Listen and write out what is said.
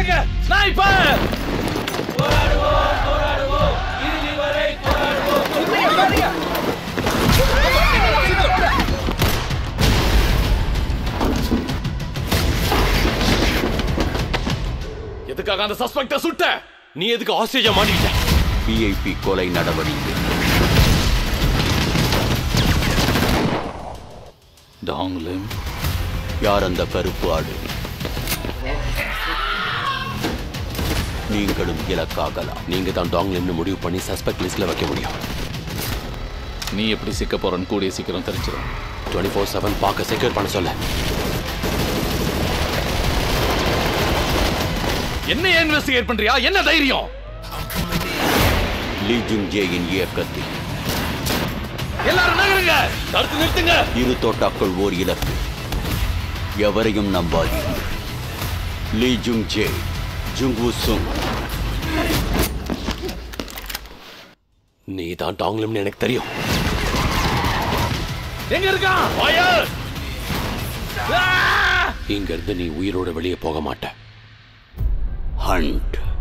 காட்டுங்க ஸ்னைப்பர் எதுக்காக அந்த சஸ்பெக்ட சுட்ட நீ எதுக்கு ஆஸ்திரேலியா மாட்டிக்கிட்ட விஐபி கொலை நடவடிக்கை டாங்லிம் யார் அந்த கருப்பு ஆடு நீங்களும் இலக்காகலாம் நீங்க தான் டாங்லின்னு முடிவு பண்ணி சஸ்பெக்ட் லிஸ்ட்ல வைக்க முடியும் நீ எப்படி சிக்க போறன்னு கூடிய சீக்கிரம் தெரிஞ்சிடும் டுவெண்ட்டி ஃபோர் செவன் பார்க்க செக்யூர் பண்ண சொல்ல என்ன இன்வெஸ்டிகேட் பண்றியா என்ன தைரியம் லீ ஜுங் ஜேயின் இயக்கத்தில் எல்லாரும் நகருங்க தடுத்து நிறுத்துங்க இரு தோட்டாக்கள் ஓர் இலக்கு எவரையும் நம்பாதீர்கள் லீ ஜுங் ஜே ஜுங்கு சுங் நீ தான் டாங்லிம்னு எனக்கு தெரியும் எங்க இருக்கான் ஃபயர் இங்க இருந்து நீ உயிரோட வெளியே போக மாட்ட ஹண்ட்